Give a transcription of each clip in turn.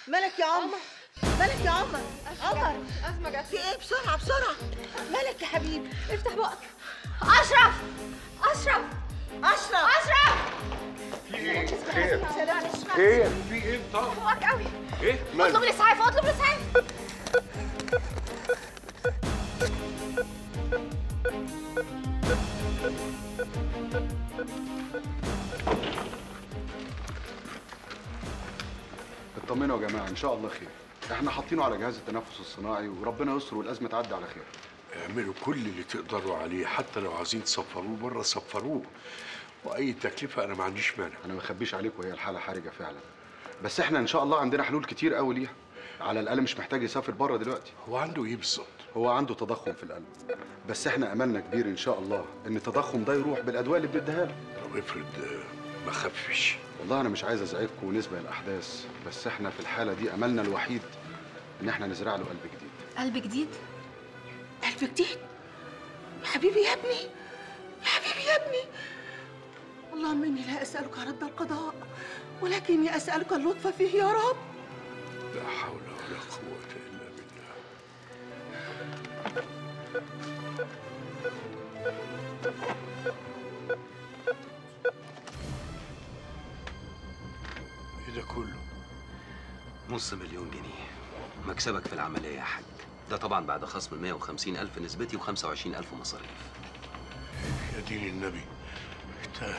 مالك يا عمر مالك يا عمر عمر أزمة جت في ايه بسرعه بسرعه مالك يا حبيبي افتح بقك أشرف أشرف اشرف أشرف في ايه؟ خير معلش ايه؟ في ايه طب؟ بقك قوي ايه؟ اطلب الإسعاف اطلب الإسعاف اطمنوا يا جماعه ان شاء الله خير احنا حاطينه على جهاز التنفس الصناعي وربنا يستر والازمه تعدي على خير اعملوا كل اللي تقدروا عليه حتى لو عايزين تسفروه بره سفروه واي تكلفه انا ما عنديش مانع انا ما بخبيش عليكم هي الحاله حرجه فعلا بس احنا ان شاء الله عندنا حلول كتير قوي ليها على الاقل مش محتاج يسافر بره دلوقتي هو عنده ايه بالظبط هو عنده تضخم في القلب بس احنا املنا كبير ان شاء الله ان التضخم ده يروح بالادويه اللي بنديها له طب افرض آه، ما خفش والله انا مش عايز ازعجكم ونسبه الاحداث بس احنا في الحاله دي املنا الوحيد ان احنا نزرع له قلب جديد قلب جديد قلب جديد يا حبيبي يا ابني يا حبيبي يا ابني اللهم اني لا اسالك رد القضاء ولكني اسالك اللطف فيه يا رب لا حول ولا قوه الا بالله ايه ده كله نص مليون جنيه مكسبك في العملية يا حاج ده طبعا بعد خصم 150 ألف نسبتي و25 ألف مصاريف يا دين النبي انت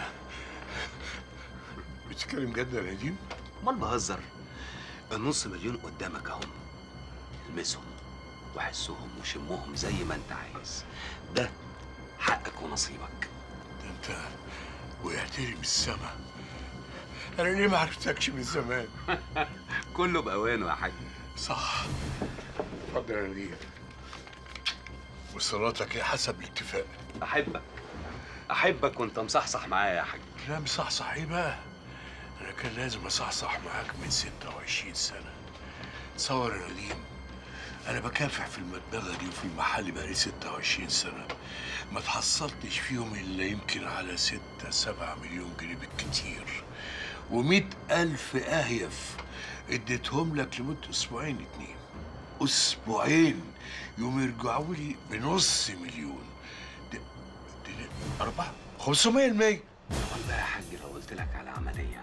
بتتكلم جد يا نديم أمال بهزر النص مليون قدامك أهم المسهم وحسهم وشمهم زي ما أنت عايز ده حقك ونصيبك ده انت وقعت لي من السما انا ليه ما عرفتكش من زمان كله بأوانه يا حاج صح اتفضل يا نديم وصلاتك ايه حسب الاتفاق أحبك أحبك وأنت مصحصح معايا يا حاج لا مصحصح ايه بقى انا كان لازم اصحصح معاك من 26 سنه تصور يا نديم انا بكافح في المدبغه دي وفي المحل بقالي 26 سنه ما تحصلتش فيهم الا يمكن على 6 7 مليون جنيه بالكتير و100 ألف أهيف اديتهم لك لمدة أسبوعين اتنين أسبوعين يوم يرجعوا لي بنص مليون ده ده أربعة 500 المية أمال بقى يا حاج لو قلت لك على عملية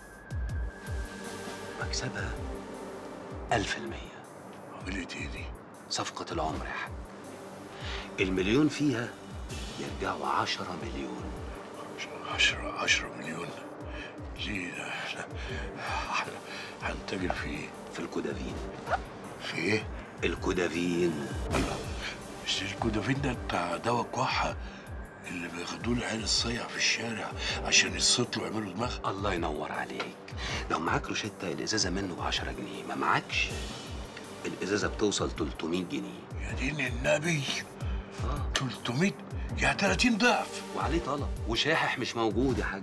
مكسبها ألف المية عملية ايه دي؟ صفقة العمر يا حاج المليون فيها يرجعوا عشرة مليون عشرة عشرة مليون ليه ده احنا احنا هنتاجر في ايه؟ في الكودافين في ايه؟ الكودافين الله مش الكودافين ده بتاع دواء كحة اللي بياخدوه العيال الصيع في الشارع عشان يصطلوا ويعملوا دماغ الله ينور عليك لو معاك روشتة الإزازة منه ب 10 جنيه ما معاكش الإزازة بتوصل 300 جنيه يا دين النبي اه 300 يعني 30 ضعف وعليه طلب وشاحح مش موجود يا حاج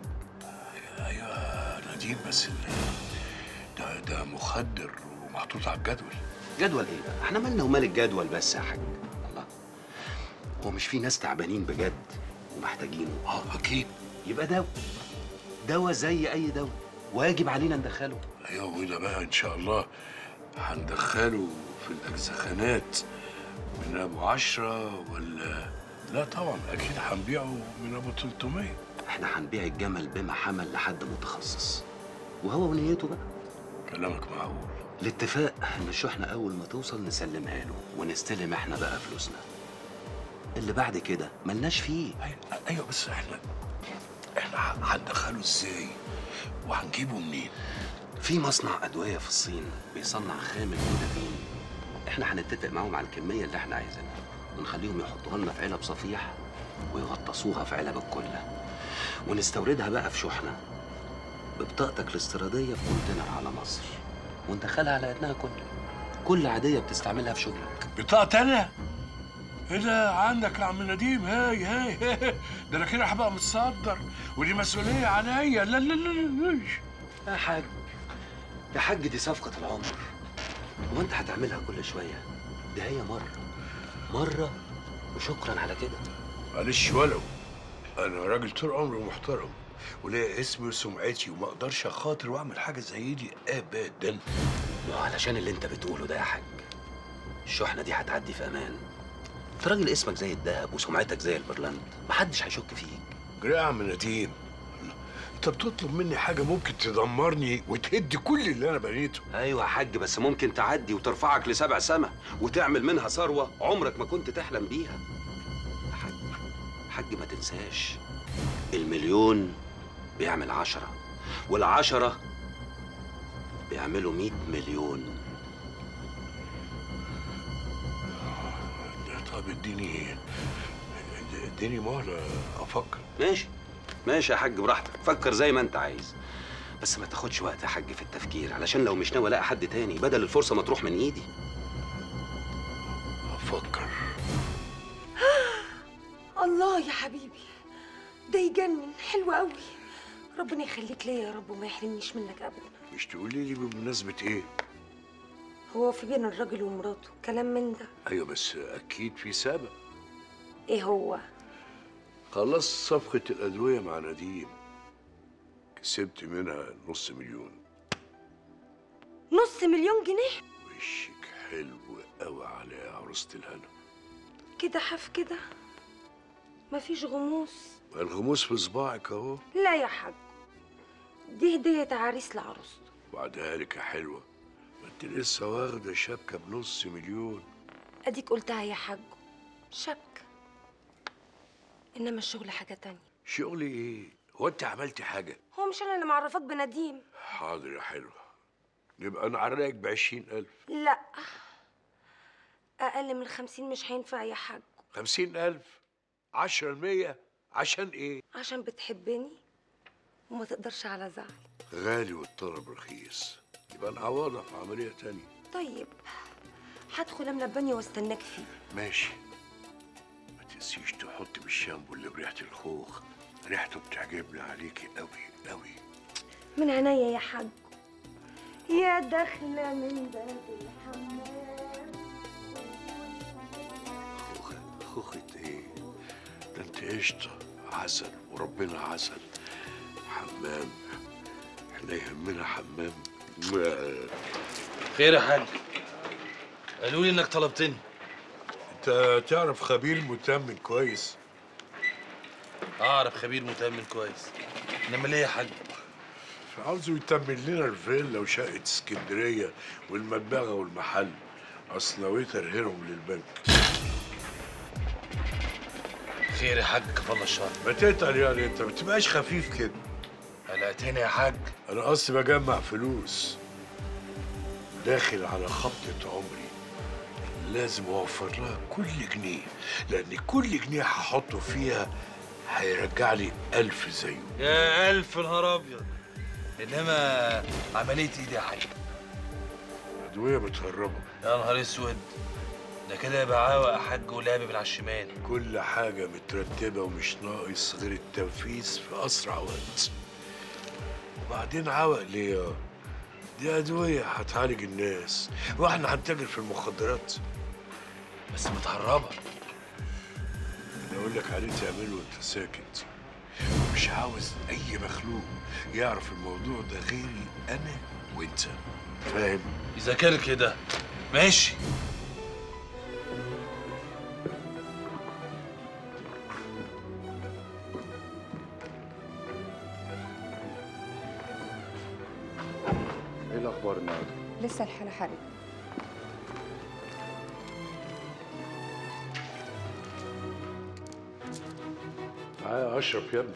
ايوه نديم بس ال- ده ده مخدر ومحطوط على الجدول جدول ايه بقى؟ احنا مالنا ومال الجدول بس يا حاج الله هو مش في ناس تعبانين بجد ومحتاجينه اه اكيد يبقى دواء دواء زي اي دواء واجب علينا ندخله ايوه وده بقى ان شاء الله هندخله في الاجزخانات من ابو عشرة ولا لا طبعا اكيد هنبيعه من ابو 300 احنا هنبيع الجمل بما حمل لحد متخصص وهو ونيته بقى كلامك معقول الاتفاق ان الشحنه اول ما توصل نسلمها له ونستلم احنا بقى فلوسنا اللي بعد كده ملناش فيه ايوه ايوه بس احنا احنا هندخله ازاي وهنجيبه منين في مصنع ادويه في الصين بيصنع خام الكودافين احنا هنتفق معاهم على الكميه اللي احنا عايزينها ونخليهم يحطوها لنا في علب صفيح ويغطسوها في علب الكله ونستوردها بقى في شحنه ببطاقتك الاستيراديه في كونتينر على مصر وندخلها على قدها كل كل عاديه بتستعملها في شغلك بطاقة انا ايه ده عندك يا عم نديم هاي هاي هاي. ده انا كده هبقى متصدر ودي مسؤولية عليا لا لا لا لا يا حاج يا حاج دي صفقة العمر هو انت هتعملها كل شوية ده هي مرة مرة وشكرا على كده معلش ولو انا راجل طول عمري محترم وليا اسمي وسمعتي وما اقدرش اخاطر واعمل حاجه زي دي ابدا ما هو علشان اللي انت بتقوله ده يا حاج الشحنه دي هتعدي في امان انت راجل اسمك زي الذهب وسمعتك زي البرلند محدش هيشك فيك جري يا عم نديم الله، انت بتطلب مني حاجه ممكن تدمرني وتهد كل اللي انا بنيته ايوه يا حاج بس ممكن تعدي وترفعك لسبع سما وتعمل منها ثروه عمرك ما كنت تحلم بيها يا حاج حاج ما تنساش المليون بيعمل عشرة والعشرة بيعملوا مئة مليون طب اديني اديني مهله افكر ماشي ماشي يا حاج براحتك فكر زي ما انت عايز بس ما تاخدش وقت يا حاج في التفكير علشان لو مش ناوي الاقي حد تاني بدل الفرصه ما تروح من ايدي افكر الله يا حبيبي ده يجنن حلو قوي ربنا يخليك ليا يا رب وما يحرمنيش منك ابدا مش تقولي لي بمناسبه ايه هو في بين الراجل ومراته كلام من ده ايوه بس اكيد في سبب ايه هو خلصت صفقه الادويه مع نديم كسبت منها نص مليون نص مليون جنيه وشك حلو قوي على عروسه الهنا كده حف كده مفيش غموس الغموس في صباعك اهو لا يا حاج دي هدية عريس لعروسته وعدها لك يا حلوه ما انت لسه واخده شبكه بنص مليون اديك قلتها يا حاج شبكة انما الشغل حاجة تانية شغلي ايه هو انت عملتي حاجه هو مش انا اللي معرفك بنديم حاضر يا حلوه نبقى نعرقك بعشرين ألف لا اقل من خمسين مش هينفع يا حاج خمسين ألف عشرة المية عشان ايه عشان بتحبني وما تقدرش على زعل غالي والطلب رخيص يبقى نعوضها في عملية تانية طيب هدخل املى البانيو واستناك فيه ماشي ما تنسيش تحط بالشامبو اللي بريحة الخوخ ريحته بتعجبني عليكي قوي قوي من عينيا يا حاج يا داخلة من باب الحمام خوخة خوخة ايه ده انت قشطة عسل وربنا عسل حمام احنا يهمنا حمام خير يا حاج قالوا لي انك طلبتني انت تعرف خبير متمم كويس اعرف خبير متأمن كويس انما ليه يا حاج عاوزه يتمم لنا الفيلا وشقة اسكندرية والمدبغة والمحل أصل نويت أرهنهم للبنك خير يا حاج كفالة الشر ما تتقل يعني أنت ما تبقاش خفيف كده قلقتني يا حاج أنا قصدي بجمع فلوس داخل على خبطة عمري لازم أوفر لها كل جنيه لأن كل جنيه هحطه فيها هيرجع لي ألف زيه يا الف نهار ابيض انما عمليه ايدي يا حاج أدوية متهربة يا نهار اسود ده كده يبقى عاوق يا حاج ولعب من على الشمال كل حاجة مترتبة ومش ناقص غير التنفيذ في أسرع وقت وبعدين عوق ليه يا؟ دي أدوية هتعالج الناس وإحنا هنتاجر في المخدرات بس متهربه أنا أقول لك عليه تعمله وأنت ساكت مش عاوز أي مخلوق يعرف الموضوع ده غيري أنا وأنت فاهم؟ اذا كان كده ماشي ايه الاخبار النهارده لسه الحالة حرج معايا أشرف يا ابني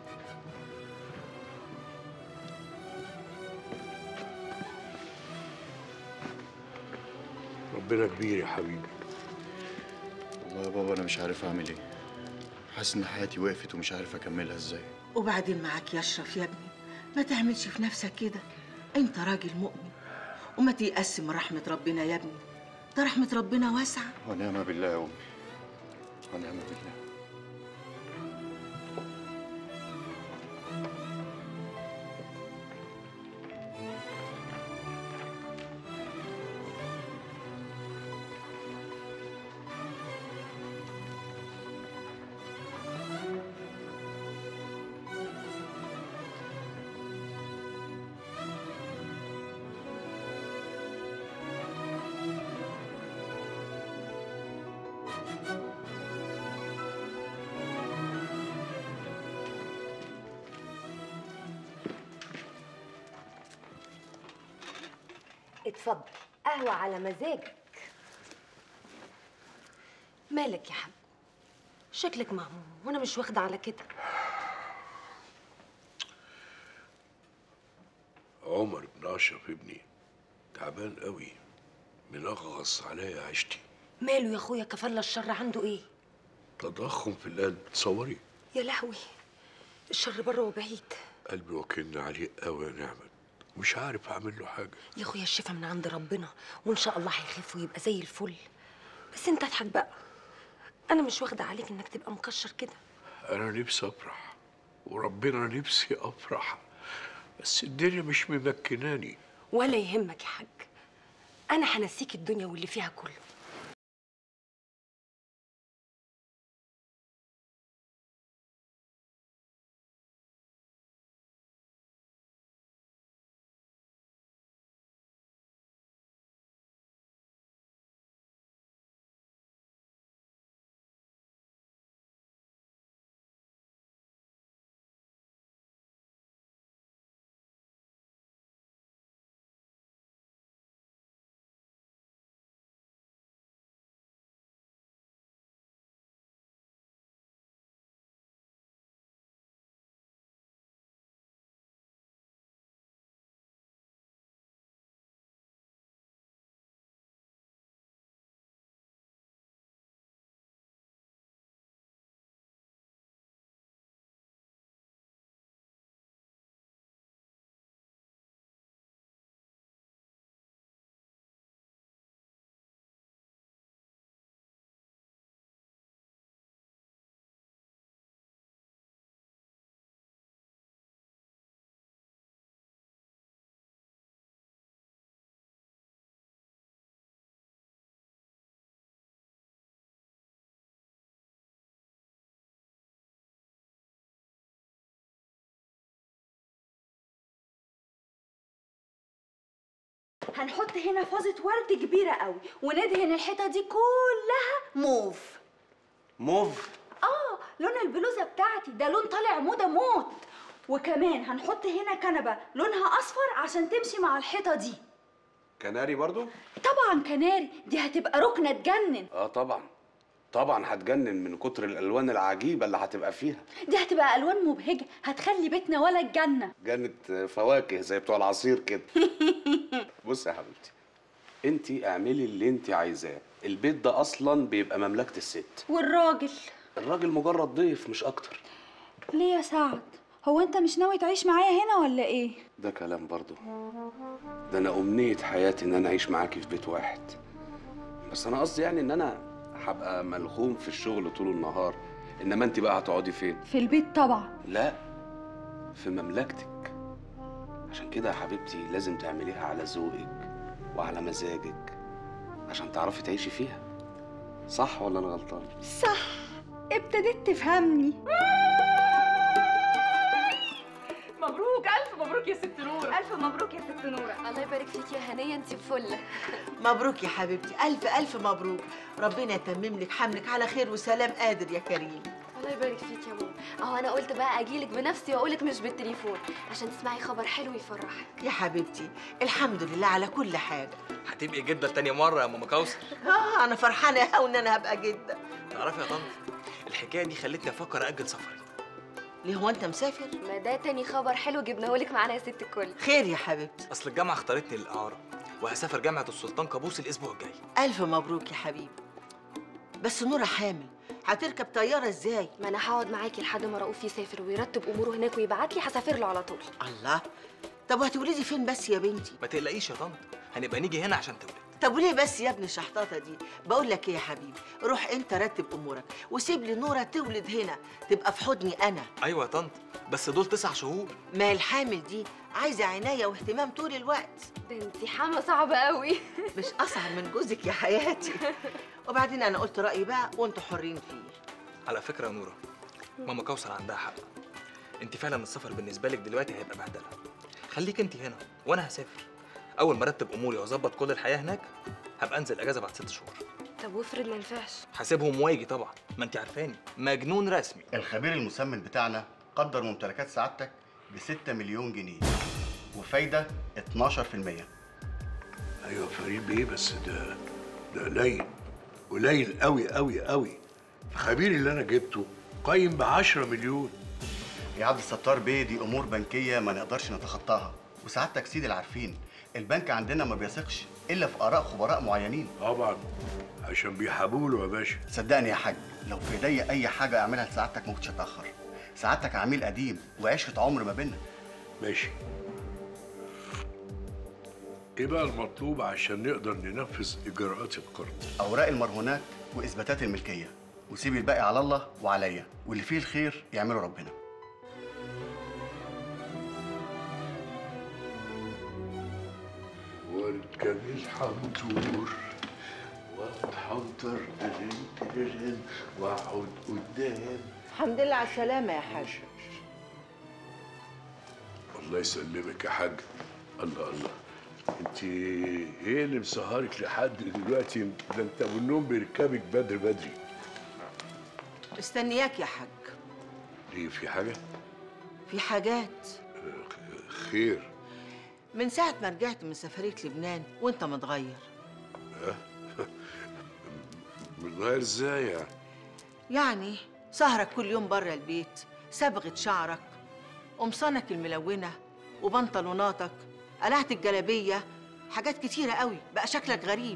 ربنا كبير يا حبيبي والله يا بابا انا مش عارف اعمل ايه حاسس ان حياتي وقفت ومش عارف اكملها ازاي وبعدين معاك يا اشرف يا ابني ما تعملش في نفسك كده انت راجل مؤمن وما تيأس من رحمة ربنا يا ابني ده رحمة ربنا واسعة ونعم بالله يا امي ونعم بالله اتفضل قهوة على مزاجك مالك يا حاج شكلك مهموم وانا مش واخدة على كده عمر بن اشرف ابني تعبان قوي منغص عليا عيشتي ماله يا اخويا كفالة الشر عنده ايه تضخم في القلب تصوري يا لهوي الشر بره وبعيد قلبي وكلنا عليه قوي يا نعمت مش عارف اعمل له حاجه يا اخويا الشفا من عند ربنا وان شاء الله هيخف ويبقى زي الفل بس انت اضحك بقى انا مش واخده عليك انك تبقى مكشر كده انا نفسي افرح وربنا نفسي افرح بس الدنيا مش ممكناني ولا يهمك يا حاج انا هنسيك الدنيا واللي فيها كله هنحط هنا فازة ورد كبيرة قوي وندهن الحيطة دي كلها موف موف اه لون البلوزة بتاعتي ده لون طالع موضة موت وكمان هنحط هنا كنبة لونها أصفر عشان تمشي مع الحيطة دي كناري برضو طبعا كناري دي هتبقى ركنة تجنن اه طبعا طبعا هتجنن من كتر الالوان العجيبه اللي هتبقى فيها دي هتبقى ألوان مبهجة هتخلي بيتنا ولا الجنة جنة فواكه زي بتوع العصير كده بص يا حبيبتي انت اعملي اللي انت عايزاه البيت ده اصلا بيبقى مملكه الست والراجل الراجل مجرد ضيف مش اكتر ليه يا سعد هو انت مش ناوي تعيش معايا هنا ولا ايه ده كلام برضو ده انا امنيه حياتي ان انا اعيش معاكي في بيت واحد بس انا قصدي يعني ان انا هبقى ملخوم في الشغل طول النهار انما انت بقى هتقعدي فين في البيت طبعا لا في مملكتك عشان كده يا حبيبتي لازم تعمليها على ذوقك وعلى مزاجك عشان تعرفي تعيشي فيها صح ولا انا غلطان صح ابتديت تفهمني مبروك الف مبروك يا ست نور ألف مبروك يا ست نورة الله يبارك فيك يا هنيه انت فل مبروك يا حبيبتي ألف ألف مبروك ربنا يتمم لك حملك على خير وسلام قادر يا كريم الله يبارك فيك يا ماما اهو انا قلت بقى اجيلك بنفسي واقولك مش بالتليفون عشان تسمعي خبر حلو يفرحك يا حبيبتي الحمد لله على كل حاجة هتبقي جده تاني مره يا ماما كوثر آه أنا فرحانة أوي إن أنا هبقى جدة تعرفي يا طنط الحكايه دي خلتني افكر اجل سفري ليه هو أنت مسافر؟ ما ده تاني خبر حلو جبناهولك معانا يا ست الكل خير يا حبيبتي اصل الجامعه اختارتني للاعاره وهسافر جامعه السلطان قابوس الاسبوع الجاي ألف مبروك يا حبيبي بس نورة حامل هتركب طيارة إزاي؟ ما انا هقعد معاكي لحد ما رؤوف يسافر ويرتب اموره هناك ويبعت لي هسافر له على طول الله طب وهتولدي فين بس يا بنتي؟ ما تقلقيش يا طنط هنبقى نيجي هنا عشان تولد طب وليه بس يا ابن الشحطاطه دي بقول لك ايه يا حبيبي روح انت رتب امورك وسيب لي نوره تولد هنا تبقى في حضني انا ايوه يا طنط بس دول تسع شهور ما الحامل دي عايزه عنايه واهتمام طول الوقت ده انتي حما صعبه قوي مش اصعب من جوزك يا حياتي وبعدين انا قلت رايي بقى وانتوا حرين فيه على فكره يا نوره ماما كوثر عندها حق انت فعلا السفر بالنسبه لك دلوقتي هيبقى بهدله خليك انت هنا وانا هسافر اول ما ارتب اموري واظبط كل الحياه هناك هبقى انزل اجازه بعد ست شهور طب وافرض ما ينفعش هسيبهم واجي طبعا ما انت عارفاني مجنون رسمي الخبير المسمن بتاعنا قدر ممتلكات سعادتك ب 6 مليون جنيه وفايدة 12% ايوه فريد بيه بس ده ده قليل قليل قوي قوي قوي الخبير اللي انا جبته قيم ب 10 مليون يا عبد الستار بيه دي امور بنكيه ما نقدرش نتخطاها وسعادتك سيدي العارفين البنك عندنا ما بيثقش الا في اراء خبراء معينين طبعا عشان بيحابوا له يا باشا صدقني يا حاج لو في ايديا اي حاجه اعملها لسعادتك ما كنتش اتاخر سعادتك عميل قديم وعشره عمر ما بينا ماشي ايه بقى المطلوب عشان نقدر ننفذ اجراءات القرض اوراق المرهونات واثباتات الملكيه وسيب الباقي على الله وعليا واللي فيه الخير يعمله ربنا واركب الحنطور واتحنطر ترن ترن واقعد قدام الحمد لله على السلامة يا حاج الله يسلمك يا حاج الله الله انت ايه اللي مسهرك لحد دلوقتي ده انت ابو النوم بيركبك بدري بدري استنياك يا حاج ليه في حاجه في حاجات خير من ساعة ما رجعت من سفرية لبنان وانت متغير متغير ازاي يعني يعني سهرك كل يوم بره البيت صبغة شعرك قمصانك الملونة وبنطلوناتك قلعة الجلابية حاجات كتيرة قوي بقى شكلك غريب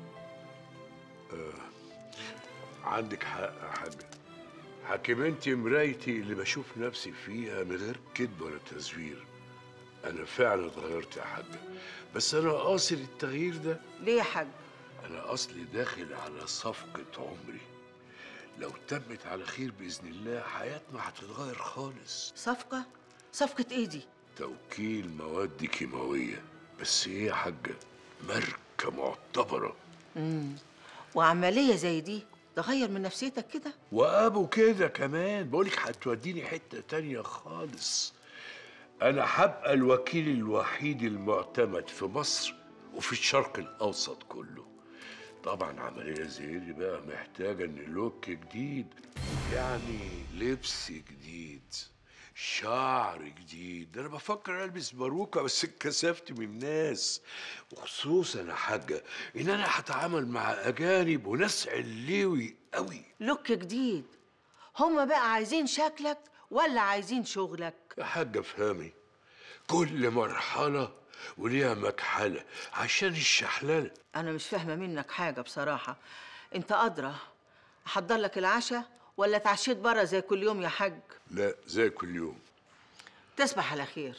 عندك حق يا حاجه حكمنتي مرايتي اللي بشوف نفسي فيها من غير كذب ولا تزوير انا فعلا اتغيرت يا حاجه بس انا قاصد التغيير ده ليه يا حاج انا اصلي داخل على صفقه عمري لو تمت على خير باذن الله حياتنا هتتغير خالص صفقة صفقة ايه دي توكيل مواد كيماويه بس ايه يا حاجه ماركه معتبره مم. وعملية زي دي تغير من نفسيتك كده وابو كده كمان بقولك هتوديني حته تانية خالص انا هبقى الوكيل الوحيد المعتمد في مصر وفي الشرق الاوسط كله طبعا عمليه زي دي بقى محتاجه ان لوك جديد يعني لبس جديد شعر جديد ده انا بفكر البس باروكه بس اتكسفت من الناس وخصوصا يا حاجه ان انا هتعامل مع اجانب وناس علوي قوي لوك جديد هما بقى عايزين شكلك ولا عايزين شغلك يا حاجة افهمي كل مرحلة وليها مكحلة عشان الشحللة انا مش فاهمة منك حاجة بصراحة انت ادرى احضر لك العشاء ولا اتعشيت بره زي كل يوم يا حاج لا زي كل يوم تصبح على خير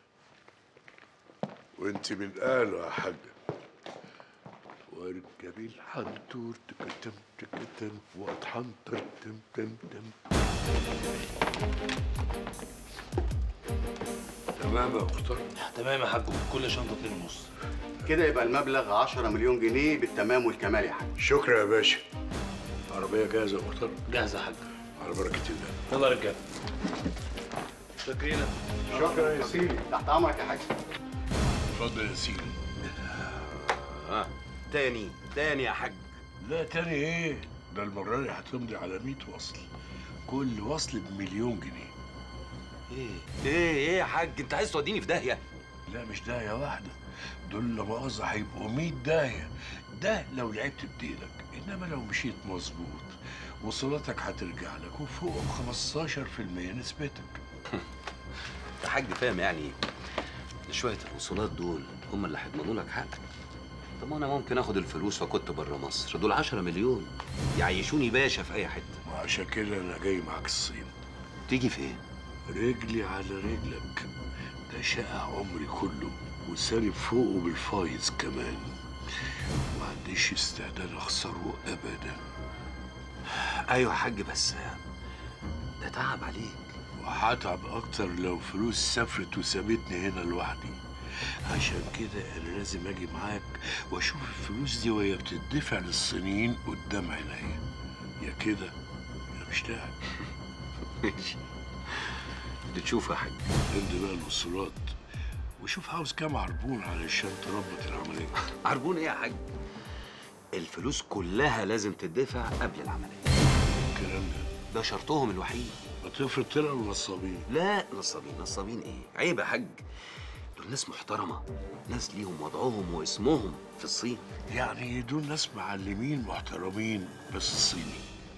وانت من اهله يا حاجة واركبي الحنطور تكتم تكتم واتحنطر تم تم تم تمام يا اختار تمام يا حاج كل شنطه اتنين ونص كده يبقى المبلغ 10 مليون جنيه بالتمام والكمال يا حاج شكرا يا باشا عربية جاهزة يا اختار جاهزه يا حاج على بركة الله يلا يا رجاله شاكرين شكرا يا سيدي تحت امرك يا حاج اتفضل يا سيدي ها تاني تاني يا حاج لا تاني ايه ده المرة دي هتمضي على 100 وصل كل وصل بمليون جنيه ايه ايه ايه يا حاج انت عايز توديني في داهيه لا مش داهية واحدة دول لا مؤاخذة هيبقوا 100 داهية ده لو لعبت بديلك انما لو مشيت مظبوط وصلاتك هترجع لك وفوق 15% نسبتك يا حاج فاهم يعني شويه الوصولات دول هم اللي هيضمنوا لك حقك طب ما انا ممكن اخد الفلوس وكنت بره مصر دول 10 مليون يعيشوني باشا في اي حته وعشان كده انا جاي معاك الصين تيجي فين رجلي على رجلك ده شقى عمري كله وسالب فوقه بالفايز كمان ما عنديش استعداد اخسره ابدا ايوه يا حاج بس ده تعب عليك وهتعب اكتر لو فلوس سافرت وسابتني هنا لوحدي عشان كده انا لازم اجي معاك واشوف الفلوس دي وهي بتدفع للصينيين قدام عينيا يا كده يا مش لاعب ماشي بتشوف يا حاج امضي بقى الوصولات وشوف عاوز كام عربون علشان تربط العمليه عربون ايه يا حاج الفلوس كلها لازم تدفع قبل العمليه الكلام ده ده شرطهم الوحيد ما تفرض طلعوا نصابين لا نصابين نصابين ايه عيب يا حاج دول دول ناس محترمه ناس ليهم وضعهم واسمهم في الصين يعني دول ناس معلمين محترمين بس صيني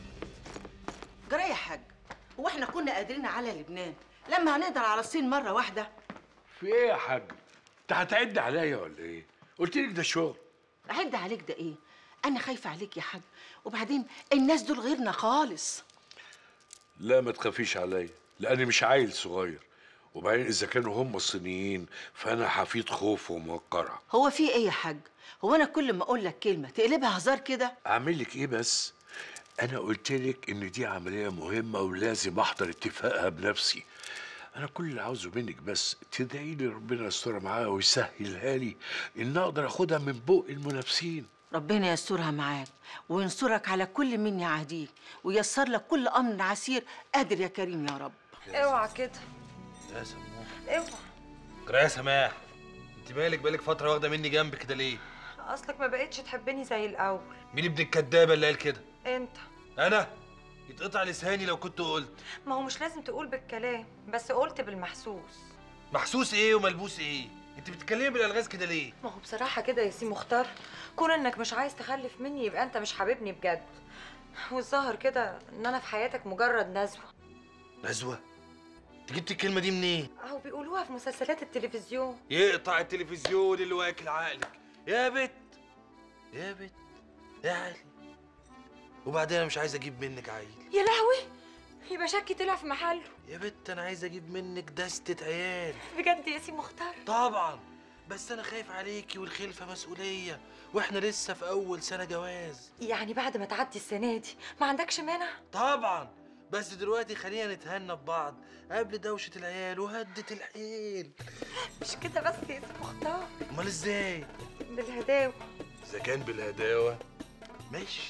جرى يا حاج هو احنا كنا قادرين على لبنان لما هنقدر على الصين مره واحده في ايه يا حاج انت هتعد عليا ولا ايه قلت لك ده شغل اعد عليك ده ايه انا خايفه عليك يا حاج وبعدين الناس دول غيرنا خالص لا ما تخافيش عليا لاني مش عيل صغير وبعدين اذا كانوا هم الصينيين فانا حفيد خوف وموقرة هو في ايه يا حاج هو انا كل ما اقول لك كلمه تقلبها هزار كده اعمل لك ايه بس انا قلت لك ان دي عمليه مهمه ولازم احضر اتفاقها بنفسي انا كل اللي عاوزه منك بس تدعي لي ربنا يستر معاها ويسهلها لي ان اقدر اخدها من بق المنافسين ربنا يسترها معاك وينصرك على كل من يعاديك ويسر لك كل امر عسير قادر يا كريم يا رب اوعى كده يا سماح اوعى جرى يا سماح انت مالك بقالك فتره واخده مني جنب كده ليه اصلك ما بقتش تحبني زي الاول مين ابن الكدابه اللي قال كده انت انا يتقطع لساني لو كنت قلت ما هو مش لازم تقول بالكلام بس قلت بالمحسوس محسوس ايه وملبوس ايه انت بتتكلمي بالالغاز كده ليه ما هو بصراحة كده يا سي مختار كون انك مش عايز تخلف مني يبقى انت مش حاببني بجد والظاهر كده ان انا في حياتك مجرد نزوة نزوه انت جبت الكلمه دي منين اهو بيقولوها في مسلسلات التلفزيون يقطع التلفزيون اللي واكل عقلك يا بت يا بت يا علي وبعدين انا مش عايز اجيب منك عيل يا لهوي يبقى شكي طلع في محله يا بت انا عايز اجيب منك دستة عيال بجد يا سي مختار طبعا بس انا خايف عليكي والخلفه مسؤوليه واحنا لسه في اول سنه جواز يعني بعد ما تعدي السنة دي ما عندكش مانع طبعا بس دلوقتي خلينا نتهنى ببعض قبل دوشه العيال وهدة الحيل مش كده بس يا سي مختار امال ازاي بالهداوة اذا كان بالهداوه ماشي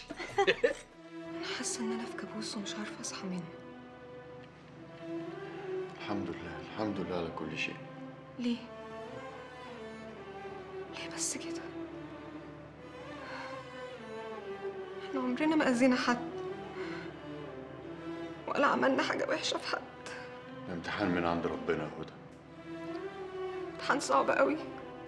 حاسة ان انا في كابوس ومش عارفة اصحى منه الحمد لله الحمد لله على كل شيء ليه؟ ليه بس كده؟ احنا عمرنا ما أذينا حد ولا عملنا حاجة وحشة في حد ده امتحان من عند ربنا يا هدى امتحان صعب قوي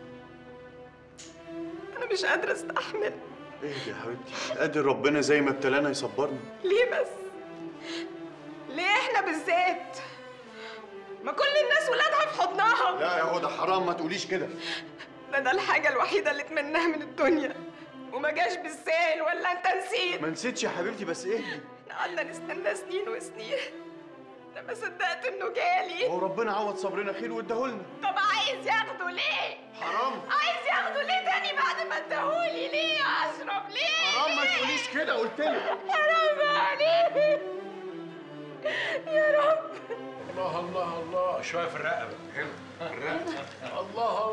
أنا مش قادرة أستحمل ايه يا حبيبتي قادر ربنا زي ما ابتلانا يصبرنا ليه بس؟ ليه احنا بالذات؟ ما كل الناس ولادها في حضنها لا يا هدى حرام ما تقوليش كده ده ده الحاجة الوحيدة اللي اتمناها من الدنيا وما جاش بالسهل ولا انت نسيت ما نسيتش يا حبيبتي بس ايه احنا قعدنا نستنى سنين وسنين لما صدقت انه جالي هو ربنا عوض صبرنا خير واداهولنا طب عايز ياخده ليه؟ حرام عايز ياخده ليه تاني بعد ما اداهولي ليه يا اشرف ليه؟ حرام ما تقوليش كده قلت لك حرام عليك يا رب الله الله الله شويه في الرقبه هنا الرقبه الله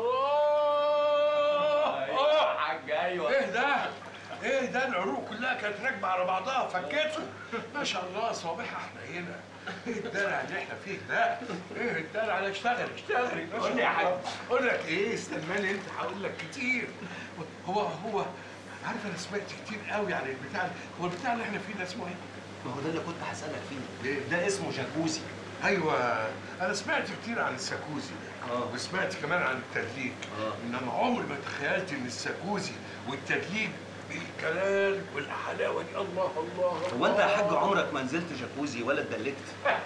الله اه حاج ايوه ايه ده؟ ايه ده العروق كلها كانت راكبه على بعضها فكته ما شاء الله صوابعها حنينه ايه الدلع اللي احنا فيه ده؟ ايه الدلع ده اشتغل اشتغلي قول لي يا حاج. اقول لك ايه استناني انت هقول لك كتير هو هو عارف انا سمعت كتير قوي عن البتاع ده. هو البتاع اللي احنا فيه ده اسمه ايه؟ ما هو ده اللي كنت هسألك فيه ليه؟ ده اسمه جاكوزي ايوه انا سمعت كتير عن الساكوزي آه. وسمعت كمان عن التدليك آه. انما عمري ما تخيلت ان الساكوزي والتدليك بالكلام والحلاوه دي الله الله هو انت يا حاج عمرك ما نزلت جاكوزي ولا اتدلكت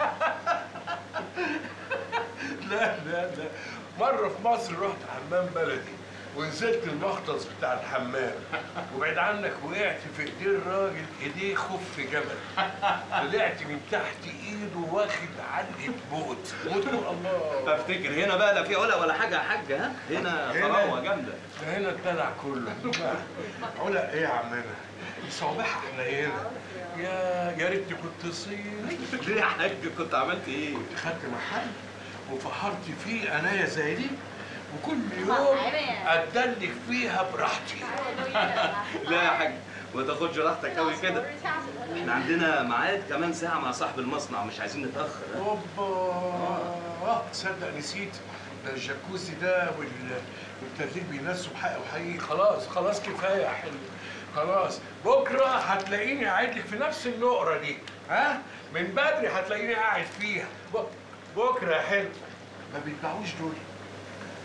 لا لا لا مره في مصر رحت حمام بلدي ونزلت المختص بتاع الحمام وبعد عنك وقعت في ايديه الراجل ايديه خف جبل طلعت من تحت ايده واخد علقه موت موت الله افتكر هنا بقى لا في علا ولا حاجه يا حاج ها هنا هنا. طراوه جامده ده هنا الدلع كله علا ايه يا عمنا صوابعها حنينه يا يا ريتني كنت صيني ليه يا حاج كنت عملت ايه خدت محل وفحرت فيه انايا زي دي وكل يوم اتدلك فيها براحتي لا يا حاج ما تاخدش راحتك قوي كده احنا عندنا ميعاد كمان ساعه مع صاحب المصنع مش عايزين نتاخر ها؟ اوبا تصدق نسيت ده الجاكوزي ده وال- والتدليك بينسوا بحق وحقيقي خلاص خلاص كفايه يا حلو خلاص بكره هتلاقيني قاعد لك في نفس النقره دي ها من بدري هتلاقيني قاعد فيها ب- بكره يا حلو ما بيتباعوش دول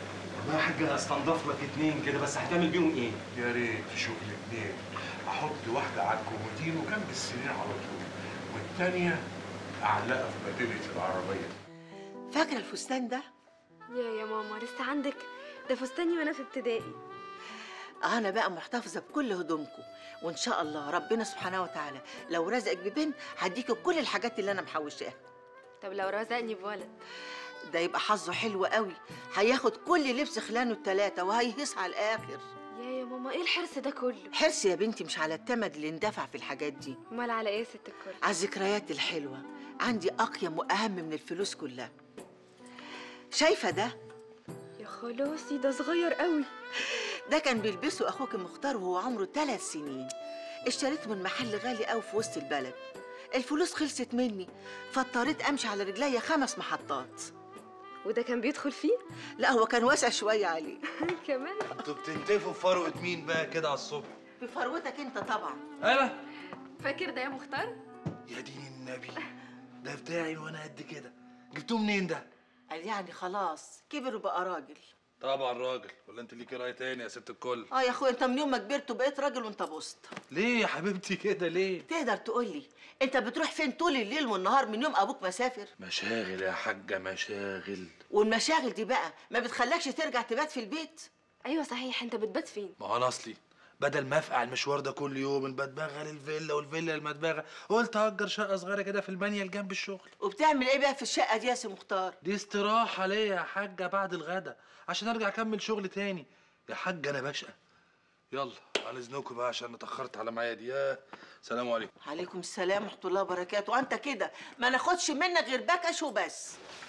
ما حاجة استنضف لك اتنين كده بس هتعمل بيهم ايه؟ يا ريت شغل اتنين احط واحده على الكومودين وجنب السرير على طول والتانيه اعلقها في بديله العربيه فاكره الفستان ده يا يا ماما لسه عندك ده فستاني وانا في ابتدائي انا بقى محتفظه بكل هدومكم وان شاء الله ربنا سبحانه وتعالى لو رزقك ببنت هديك كل الحاجات اللي انا محوشاها طب لو رزقني بولد ده يبقى حظه حلو قوي هياخد كل لبس خلانه التلاتة وهيهيص على الاخر يا يا ماما ايه الحرص ده كله حرص يا بنتي مش على التمن اللي اندفع في الحاجات دي امال على ايه يا ست الكل على الذكريات الحلوة عندي أقيم وأهم من الفلوس كلها شايفة ده؟ يا خلاصي ده صغير قوي ده كان بيلبسه أخوك مختار وهو عمره ثلاث سنين اشتريته من محل غالي قوي في وسط البلد الفلوس خلصت مني فاضطريت أمشي على رجليا خمس محطات وده كان بيدخل فيه؟ لا هو كان واسع شوية عليه كمان انتوا بتنتفوا في فروة مين بقى كده على الصبح؟ بفروتك أنت طبعا انا فاكر ده يا مختار؟ يا دين النبي ده بتاعي وانا قد كده جبتوه منين ده؟ قال يعني خلاص كبر وبقى راجل طبعا راجل ولا انت ليكي راي تاني يا ست الكل اه يا اخويا انت من يوم ما كبرت وبقيت راجل وانت بوسط ليه يا حبيبتي كده ليه تقدر تقول لي انت بتروح فين طول الليل والنهار من يوم ابوك مسافر مشاغل يا حاجه مشاغل والمشاغل دي بقى ما بتخلكش ترجع تبات في البيت ايوه صحيح انت بتبات فين ما هو انا اصلي بدل ما افقع المشوار ده كل يوم البدبغه للفيلا والفيلا للمدبغه قلت هأجر شقه صغيره كده في المانيا جنب الشغل وبتعمل ايه بقى في الشقه دي يا سي مختار دي استراحه ليا يا حاجه بعد الغدا عشان ارجع اكمل شغل تاني يا حاجه انا بشقى يلا على اذنكم بقى عشان اتاخرت على ميعادي يا سلام عليكم عليكم السلام ورحمه الله وبركاته وانت كده ما ناخدش منك غير بكش وبس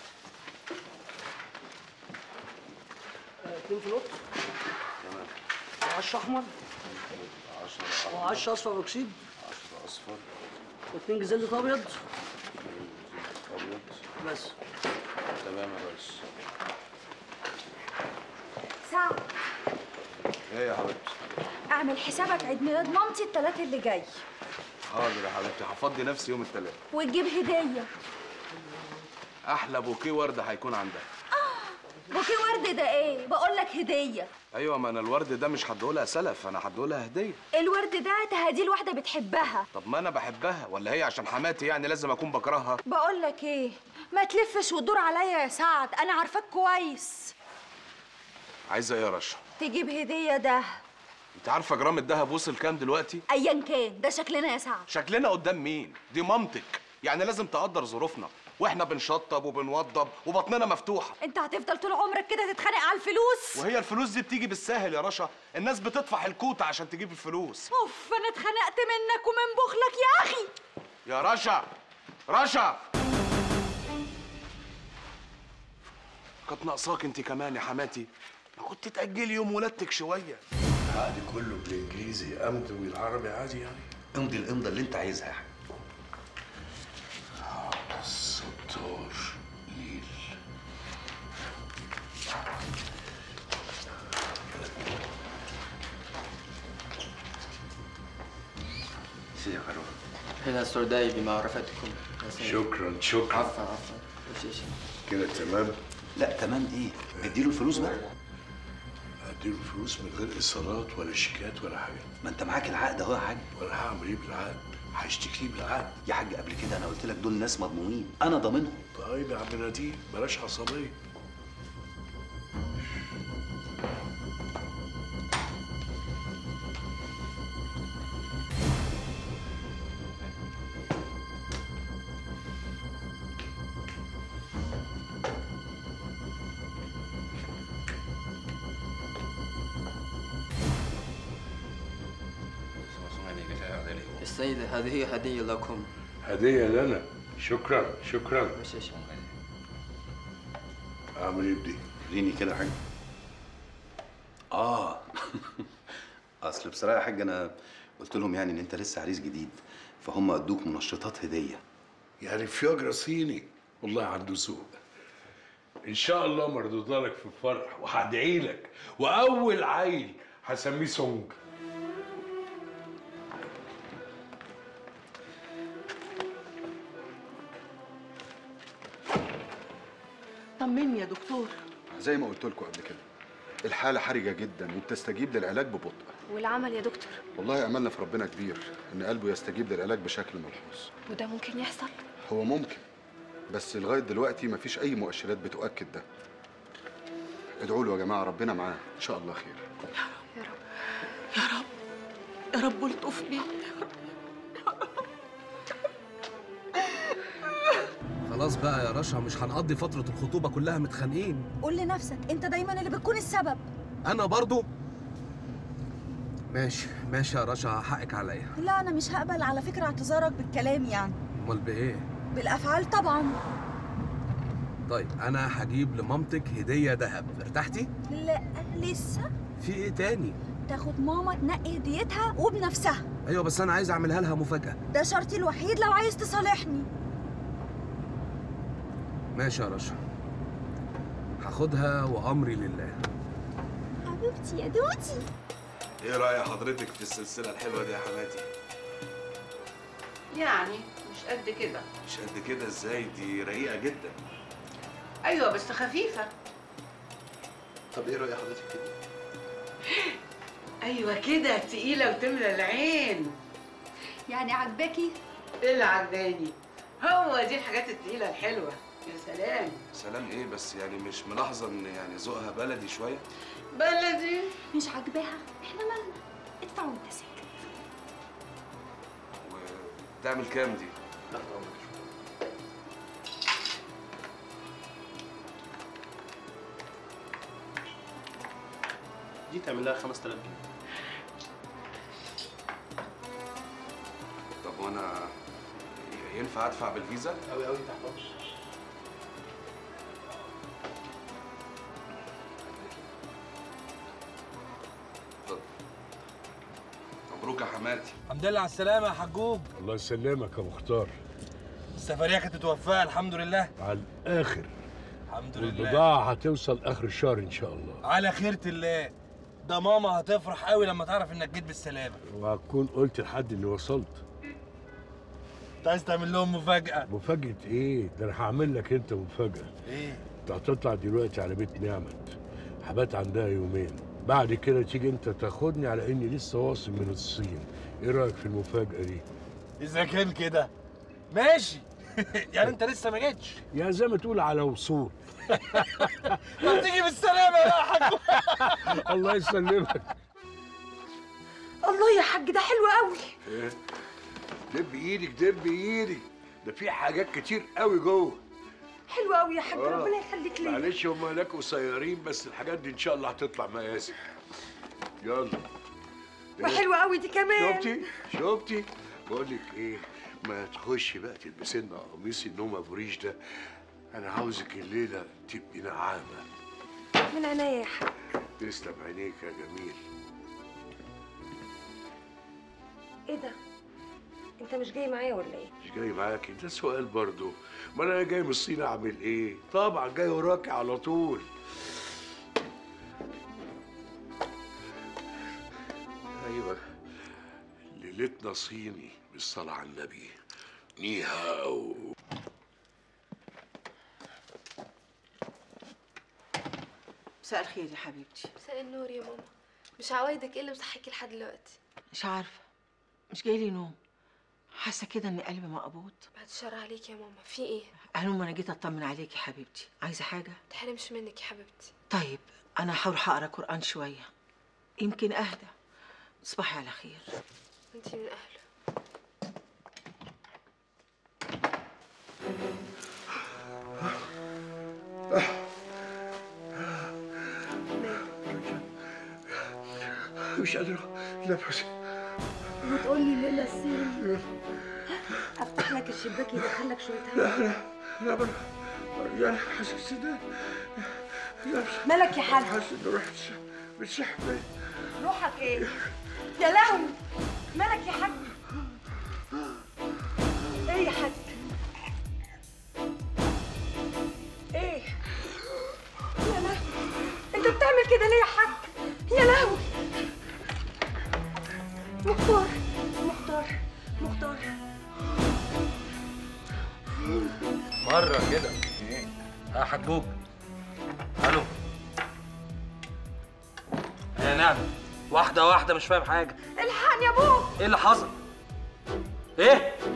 اتنين في القط تمام و10 احمر 10 و10 اصفر اكسيد 10 اصفر واتنين جزازة ابيض ابيض بس تمام يا ريس سعد ايه يا حبيبتي اعمل حسابك عيد ميلاد مامتي التلات اللي جاي حاضر يا حبيبتي هفضي نفسي يوم الثلاث وتجيب هديه احلى بوكيه ورده هيكون عندها بوكي ورد ده ايه بقول لك هديه ايوه ما انا الورد ده مش هديهولها سلف انا هديهولها هديه الورد ده تهديه لواحده بتحبها طب ما انا بحبها ولا هي عشان حماتي يعني لازم اكون بكرهها بقول لك ايه ما تلفش وتدور عليا يا سعد انا عارفاك كويس عايزه ايه يا رشا تجيب هديه ده انت عارفه جرام الذهب وصل كام دلوقتي ايا كان ده شكلنا يا سعد شكلنا قدام مين دي مامتك يعني لازم تقدر ظروفنا واحنا بنشطب وبنوضب وبطننا مفتوحه انت هتفضل طول عمرك كده تتخانق على الفلوس وهي الفلوس دي بتيجي بالساهل يا رشا الناس بتطفح الكوته عشان تجيب الفلوس اوف انا اتخنقت منك ومن بخلك يا اخي يا رشا رشا كانت ناقصاك انت كمان يا حماتي ما كنت تاجلي يوم ولادتك شويه العقد كله بالانجليزي امضي والعربي عادي يعني امضي الامضه اللي انت عايزها يا حاج ستار ليل سيدي يا كارول هنا السرداي بمعرفتكم يا سيدي. شكرا شكرا عفوا عفوا وش إيش؟ كده تمام لا تمام ايه اديله الفلوس بقى اديله الفلوس من غير ايصالات ولا شيكات ولا حاجه ما انت معاك العقد اهو يا حاج ولا هعمل ايه بالعقد هشتكي ليه بالعقد يا حاج قبل كده انا قلت لك دول ناس مضمونين انا ضامنهم طيب يا عم نديم بلاش عصبيه السيدة هذه هدية لكم هديه لنا شكرا شكرا وش إيش؟ اعمل ايه بدي وريني كده يا حاج اه اصل بصراحه يا حاج انا قلت لهم يعني ان انت لسه عريس جديد فهم ادوك منشطات هديه يعني فياجرا صيني والله عنده ذوق ان شاء الله مردودة لك في الفرح وهدعي لك واول عيل هسميه سونج طمني يا دكتور زي ما قلت لكم قبل كده الحاله حرجه جدا وبتستجيب للعلاج ببطء والعمل يا دكتور والله املنا في ربنا كبير ان قلبه يستجيب للعلاج بشكل ملحوظ وده ممكن يحصل هو ممكن بس لغايه دلوقتي مفيش اي مؤشرات بتؤكد ده ادعوا له يا جماعه ربنا معاه ان شاء الله خير يا رب يا رب الطف بيه خلاص بقى يا رشا مش هنقضي فترة الخطوبة كلها متخانقين قول لنفسك انت دايما اللي بتكون السبب أنا برضو ماشي ماشي يا رشا حقك عليا لا انا مش هقبل على فكره اعتذارك بالكلام يعني أمال بإيه؟ بالافعال طبعا طيب أنا هجيب لمامتك هدية ذهب ارتحتي؟ لا لسه في إيه تاني؟ تاخد ماما تنقي هديتها وبنفسها أيوة بس أنا عايز أعملها لها مفاجأة ده شرطي الوحيد لو عايز تصالحني ماشي يا رشا هاخدها وأمري لله حبيبتي يا دوتي ايه رأي حضرتك في السلسلة الحلوة دي يا حماتي؟ يعني مش قد كده مش قد كده ازاي دي رقيقة جدا ايوه بس خفيفه طب ايه رأي حضرتك كده؟ ايوه كده تقيله وتملى العين يعني عجباكي ايه اللي عجباني هو دي الحاجات التقيله الحلوه يا سلام سلام ايه بس يعني مش ملاحظة ان يعني ذوقها بلدي شوية؟ بلدي مش عاجباها احنا مالنا ادفع وانت ساكت تعمل كام دي؟ دي تعمل لها 5000 جنيه طب وانا ينفع ادفع بالفيزا؟ قوي قوي تحت امرك اتفضل مبروك يا حماتي الحمد لله على السلامة يا حجوج الله يسلمك يا مختار السفرية كانت متوفقة الحمد لله على الاخر الحمد لله والبضاعة هتوصل اخر الشهر ان شاء الله على خيرة الله ده ماما هتفرح قوي لما تعرف انك جيت بالسلامة وهتكون قلت لحد اني وصلت انت عايز تعمل لهم مفاجأة مفاجأة ايه؟ ده انا هعمل لك انت مفاجأة ايه؟ انت هتطلع دلوقتي على بيت نعمت هبات عندها يومين بعد كده تيجي انت تاخدني على اني لسه واصل من الصين ايه رايك في المفاجأة دي؟ اذا كان كده ماشي يعني انت لسه ما جيتش يا زي ما تقول على وصول طب تيجي بالسلامة بقى يا حجوج الله يسلمك الله يا حاج ده حلو قوي ايه؟ دب ايدك دب ايدك ده في حاجات كتير قوي جوه حلو قوي يا حاج آه. ربنا يخليك ليا معلش هم هناك قصيرين بس الحاجات دي ان شاء الله هتطلع مقاسي يلا وحلو قوي دي كمان شفتي شفتي بقول لك ايه ما تخشي بقى تلبسي لنا قميص النوم ابو ريش ده انا عاوزك الليله تبقي نعامه من عينيا يا حاج تسلم عينيك يا جميل ايه ده انت مش جاي معايا ولا ايه مش جاي معاكي ده سؤال برضو ما انا جاي من الصين اعمل ايه طبعا جاي وراكي على طول ايوه ليلتنا صيني بالصلاه على النبي نيهاو مساء الخير يا حبيبتي مساء النور يا ماما مش عوايدك ايه اللي مصحيكي لحد دلوقتي مش عارفه مش جاي لي نوم حاسه كده ان قلبي مقبوض بعد الشر عليك يا ماما في ايه هلوم انا جيت اطمن عليكي يا حبيبتي عايزه حاجه تحرمش منك يا حبيبتي طيب انا هروح اقرا قران شويه يمكن اهدى تصبحي على خير انتي من اهله مش قادر نفسي وتقول لي ليلى السين افتح لك الشباك يدخلك شويه لا هوا لا لا لا لا حاسس ده لا مالك يا حاج حاسس ان روحي بتسحب روحك ايه يا لهوي مالك يا حاج ايه يا حاج ايه يا لهوي انت بتعمل كده ليه يا حاج يا لهوي مختار مختار مختار مرة كده ها حجوج الو يعني واحده واحده مش فاهم حاجه الحقني يا ابوه ايه اللي حصل ايه